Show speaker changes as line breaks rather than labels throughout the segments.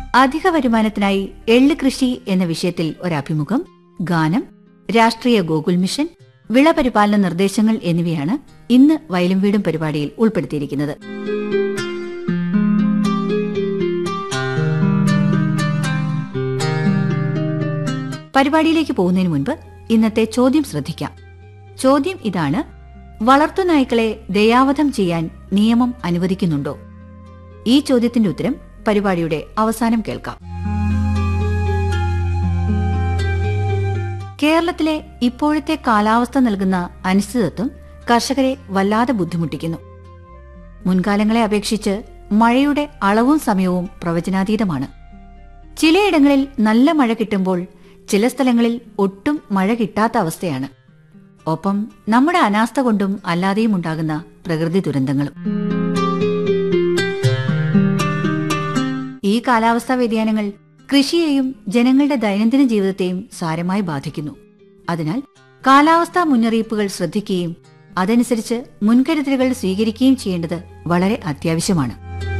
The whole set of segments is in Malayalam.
അധിക വരുമാനത്തിനായി എള്ള് കൃഷി എന്ന വിഷയത്തിൽ ഒരഭിമുഖം ഗാനം രാഷ്ട്രീയ ഗോകുൽ മിഷൻ വിളപരിപാലന നിർദ്ദേശങ്ങൾ എന്നിവയാണ് ഇന്ന് വയലും വീടും പരിപാടിയിൽ ഉൾപ്പെടുത്തിയിരിക്കുന്നത് പരിപാടിയിലേക്ക് പോകുന്നതിന് മുൻപ് ഇന്നത്തെ ചോദ്യം ശ്രദ്ധിക്കാം ചോദ്യം ഇതാണ് വളർത്തുനായ്ക്കളെ ദയാവധം ചെയ്യാൻ നിയമം അനുവദിക്കുന്നുണ്ടോ ഈ ചോദ്യത്തിന്റെ ഉത്തരം പരിപാടിയുടെ അവസാനം കേൾക്കാം കേരളത്തിലെ ഇപ്പോഴത്തെ കാലാവസ്ഥ നൽകുന്ന അനിശ്ചിതത്വം കർഷകരെ വല്ലാതെ ബുദ്ധിമുട്ടിക്കുന്നു മുൻകാലങ്ങളെ അപേക്ഷിച്ച് മഴയുടെ അളവും സമയവും പ്രവചനാതീതമാണ് ചിലയിടങ്ങളിൽ നല്ല മഴ കിട്ടുമ്പോൾ ചില സ്ഥലങ്ങളിൽ ഒട്ടും മഴ കിട്ടാത്ത അവസ്ഥയാണ് ഒപ്പം നമ്മുടെ അനാസ്ഥ കൊണ്ടും അല്ലാതെയും ഉണ്ടാകുന്ന പ്രകൃതി ദുരന്തങ്ങളും ഈ കാലാവസ്ഥാ വ്യതിയാനങ്ങൾ കൃഷിയെയും ജനങ്ങളുടെ ദൈനംദിന ജീവിതത്തെയും സാരമായി ബാധിക്കുന്നു അതിനാൽ കാലാവസ്ഥാ മുന്നറിയിപ്പുകൾ ശ്രദ്ധിക്കുകയും അതനുസരിച്ച് മുൻകരുതലുകൾ സ്വീകരിക്കുകയും ചെയ്യേണ്ടത് വളരെ അത്യാവശ്യമാണ്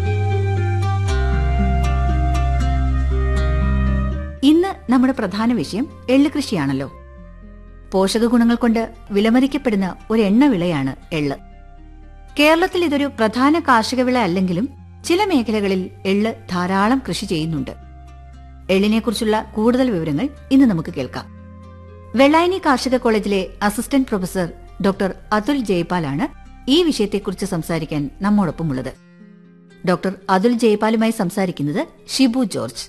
ഇന്ന് നമ്മുടെ പ്രധാന വിഷയം എള്ള് കൃഷിയാണല്ലോ പോഷക ഗുണങ്ങൾ കൊണ്ട് വിലമതിക്കപ്പെടുന്ന ഒരു എണ്ണവിളയാണ് എള്ള് കേരളത്തിൽ ഇതൊരു പ്രധാന കാർഷിക വിള അല്ലെങ്കിലും ചില മേഖലകളിൽ എള്ള് ധാരാളം കൃഷി ചെയ്യുന്നുണ്ട് എള്ളിനെക്കുറിച്ചുള്ള കൂടുതൽ വിവരങ്ങൾ ഇന്ന് നമുക്ക് കേൾക്കാം വെള്ളായണി കാർഷിക കോളേജിലെ അസിസ്റ്റന്റ് പ്രൊഫസർ ഡോക്ടർ അതുൽ ജയ്പാലാണ് ഈ വിഷയത്തെക്കുറിച്ച് സംസാരിക്കാൻ നമ്മോടൊപ്പമുള്ളത് ഡോക്ടർ അതുൽ ജയ്പാലുമായി സംസാരിക്കുന്നത് ഷിബു ജോർജ്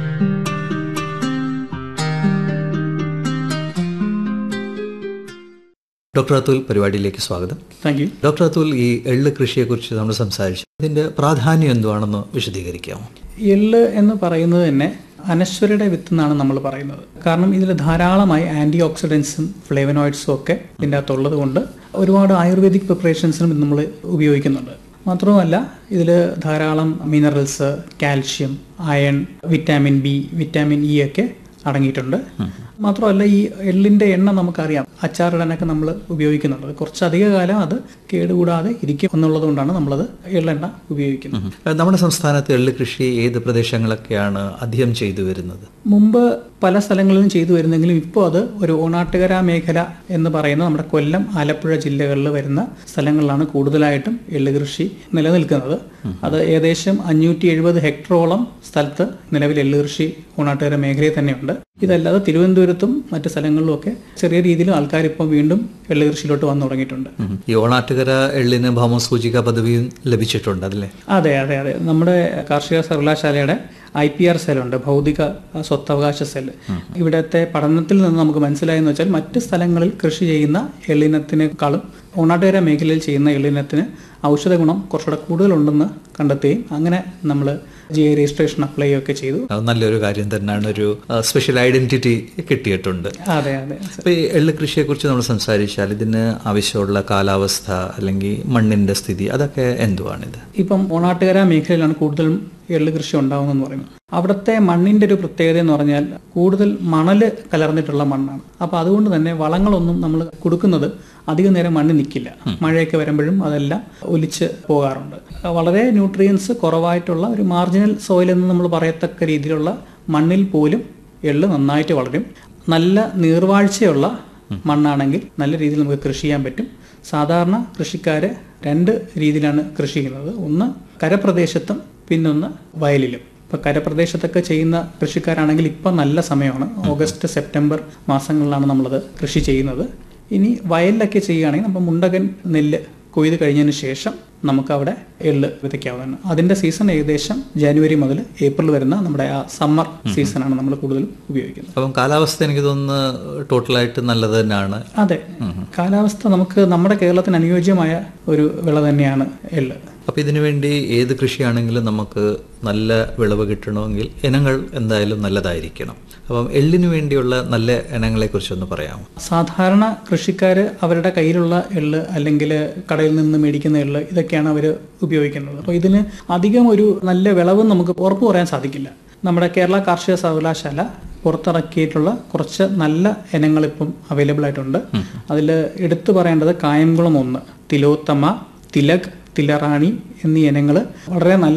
ഡോക്ടർ അതുൽ പരിപാടിയിലേക്ക് സ്വാഗതം
താങ്ക് യു
ഡോക്ടർ അതുൽ ഈ എള്ള് കൃഷിയെക്കുറിച്ച് നമ്മൾ സംസാരിച്ചു ഇതിന്റെ പ്രാധാന്യം എന്തുവാണെന്ന് വിശദീകരിക്കാമോ
എള്ള് എന്ന് പറയുന്നത് തന്നെ അനശ്വരയുടെ വിത്ത് എന്നാണ് നമ്മൾ പറയുന്നത് കാരണം ഇതിൽ ധാരാളമായി ആന്റി ഓക്സിഡൻസും ഫ്ലേവനോയിഡ്സും ഒക്കെ ഇതിൻ്റെ അകത്തുള്ളത് കൊണ്ട് ഒരുപാട് ആയുർവേദിക് പ്രിപ്പറേഷൻസിനും ഇത് നമ്മൾ ഉപയോഗിക്കുന്നുണ്ട് മാത്രവുമല്ല ഇതിൽ ധാരാളം minerals calcium iron vitamin B vitamin E ഒക്കെ അടങ്ങിയിട്ടുണ്ട് മാത്രമല്ല ഈ എള്ളിന്റെ എണ്ണ നമുക്കറിയാം അച്ചാറിടാനൊക്കെ നമ്മൾ ഉപയോഗിക്കുന്നുണ്ട് കുറച്ചധിക കാലം അത് കേടുകൂടാതെ ഇരിക്കും എന്നുള്ളത് കൊണ്ടാണ് നമ്മളത് എള്ളെണ്ണ ഉപയോഗിക്കുന്നത്
ഏഹ് നമ്മുടെ സംസ്ഥാനത്ത് എള്ള് കൃഷി ഏത് പ്രദേശങ്ങളൊക്കെയാണ് അധികം ചെയ്തു വരുന്നത്
മുമ്പ് പല സ്ഥലങ്ങളിലും ചെയ്തു വരുന്നെങ്കിലും ഇപ്പോൾ അത് ഒരു ഓണാട്ടുകര മേഖല എന്ന് പറയുന്ന നമ്മുടെ കൊല്ലം ആലപ്പുഴ ജില്ലകളിൽ വരുന്ന സ്ഥലങ്ങളിലാണ് കൂടുതലായിട്ടും എള്ള് കൃഷി നിലനിൽക്കുന്നത് അത് ഏകദേശം അഞ്ഞൂറ്റി എഴുപത് ഹെക്ടറോളം സ്ഥലത്ത് നിലവിൽ എള്ള് കൃഷി ഓണാട്ടുകര മേഖലയിൽ തന്നെയുണ്ട് ഇതല്ലാതെ തിരുവനന്തപുരത്തും മറ്റ് സ്ഥലങ്ങളിലും ഒക്കെ ചെറിയ രീതിയിൽ ആൾക്കാർ ഇപ്പോൾ വീണ്ടും എള്ള് കൃഷിയിലോട്ട് വന്നു തുടങ്ങിയിട്ടുണ്ട്
ഉം. ഈ ഓണാട്ടുകര എള്ളിന് ഭൗമസൂചിക പദവിയും ലഭിച്ചിട്ടുണ്ട് അതല്ലേ
അതെ അതെ അതെ നമ്മുടെ കാർഷിക സർവകലാശാലയുടെ ഐ പി ആർ സെല്ലുണ്ട് ഭൗതിക സ്വത്തവകാശ സെല്ല് ഇവിടുത്തെ പഠനത്തിൽ നിന്ന് നമുക്ക് മനസ്സിലായെന്ന് വെച്ചാൽ മറ്റ് സ്ഥലങ്ങളിൽ കൃഷി ചെയ്യുന്ന എള്ളിനത്തിനേക്കാളും ഓണാട്ടുകര മേഖലയിൽ ചെയ്യുന്ന എള്ളിനത്തിന് ഔഷധ ഗുണം കുറച്ചുകൂടെ കൂടുതലുണ്ടെന്ന് കണ്ടെത്തുകയും അങ്ങനെ നമ്മൾ ജി ഐ രജിസ്ട്രേഷൻ അപ്ലൈ ഒക്കെ ചെയ്തു
അത് നല്ലൊരു കാര്യം തന്നെയാണ് ഒരു സ്പെഷ്യൽ ഐഡന്റിറ്റി കിട്ടിയിട്ടുണ്ട്
അതെ അതെ
അപ്പോൾ ഈ എള്ള് കൃഷിയെക്കുറിച്ച് നമ്മൾ സംസാരിച്ചാൽ ഇതിന് ആവശ്യമുള്ള കാലാവസ്ഥ അല്ലെങ്കിൽ മണ്ണിന്റെ സ്ഥിതി അതൊക്കെ എന്തുവാണിത്
ഇപ്പം ഓണാട്ടുകര മേഖലയിലാണ് കൂടുതലും എള്ള് കൃഷി ഉണ്ടാകുന്നതെന്ന് പറയുന്നത് അവിടുത്തെ മണ്ണിന്റെ ഒരു പ്രത്യേകത എന്ന് പറഞ്ഞാൽ കൂടുതൽ മണല് കലർന്നിട്ടുള്ള മണ്ണാണ് അപ്പൊ അതുകൊണ്ട് തന്നെ വളങ്ങളൊന്നും നമ്മൾ കൊടുക്കുന്നത് അധിക നേരം മണ്ണിൽ നിൽക്കില്ല മഴയൊക്കെ വരുമ്പോഴും അതെല്ലാം ഒലിച്ച് പോകാറുണ്ട് വളരെ ന്യൂട്രിയൻസ് കുറവായിട്ടുള്ള ഒരു മാർജിനൽ സോയിൽ എന്ന് നമ്മൾ പറയത്തക്ക രീതിയിലുള്ള മണ്ണിൽ പോലും എള്ള് നന്നായിട്ട് വളരും നല്ല നീർവാഴ്ചയുള്ള മണ്ണാണെങ്കിൽ നല്ല രീതിയിൽ നമുക്ക് കൃഷി ചെയ്യാൻ പറ്റും സാധാരണ കൃഷിക്കാര് രണ്ട് രീതിയിലാണ് കൃഷി ചെയ്യുന്നത് ഒന്ന് കരപ്രദേശത്തും പിന്നൊന്ന് വയലിലും ഇപ്പൊ കരപ്രദേശത്തൊക്കെ ചെയ്യുന്ന കൃഷിക്കാരാണെങ്കിൽ ഇപ്പം നല്ല സമയമാണ് ഓഗസ്റ്റ് സെപ്റ്റംബർ മാസങ്ങളിലാണ് നമ്മളത് കൃഷി ചെയ്യുന്നത് ഇനി വയലിലൊക്കെ ചെയ്യുകയാണെങ്കിൽ നമ്മൾ മുണ്ടകൻ നെല്ല് കൊയ്ത് കഴിഞ്ഞതിന് ശേഷം നമുക്ക് അവിടെ എള്ള് വിതയ്ക്കാവുന്നതാണ് അതിന്റെ സീസൺ ഏകദേശം ജനുവരി മുതൽ ഏപ്രിൽ വരുന്ന നമ്മുടെ ആ സമ്മർ സീസണാണ് നമ്മൾ കൂടുതലും ഉപയോഗിക്കുന്നത്
അപ്പം കാലാവസ്ഥ എനിക്ക് തോന്നുന്നു ടോട്ടലായിട്ട് നല്ലത് തന്നെയാണ്
അതെ കാലാവസ്ഥ നമുക്ക് നമ്മുടെ കേരളത്തിന് അനുയോജ്യമായ ഒരു വിള തന്നെയാണ് എള്ള്
അപ്പോൾ ഇതിനു വേണ്ടി ഏത് കൃഷിയാണെങ്കിലും നമുക്ക് നല്ല വിളവ് കിട്ടണമെങ്കിൽ ഇനങ്ങൾ എന്തായാലും നല്ലതായിരിക്കണം അപ്പം എള്ളിനു വേണ്ടിയുള്ള നല്ല ഇനങ്ങളെക്കുറിച്ച് ഒന്ന് പറയാമോ
സാധാരണ കൃഷിക്കാർ അവരുടെ കയ്യിലുള്ള എള്ള് അല്ലെങ്കിൽ കടയിൽ നിന്ന് മേടിക്കുന്ന എള്ള് ഇതൊക്കെയാണ് അവർ ഉപയോഗിക്കുന്നത് അപ്പോൾ ഇതിന് അധികം ഒരു നല്ല വിളവ് നമുക്ക് ഉറപ്പ് പറയാൻ സാധിക്കില്ല നമ്മുടെ കേരള കാർഷിക സർവകലാശാല പുറത്തിറക്കിയിട്ടുള്ള കുറച്ച് നല്ല ഇനങ്ങൾ ഇപ്പം അവൈലബിൾ ആയിട്ടുണ്ട് അതിൽ എടുത്തു പറയേണ്ടത് കായംകുളം ഒന്ന് തിലോത്തമ തിലക് തിലറാണി എന്നീ ഇനങ്ങൾ വളരെ നല്ല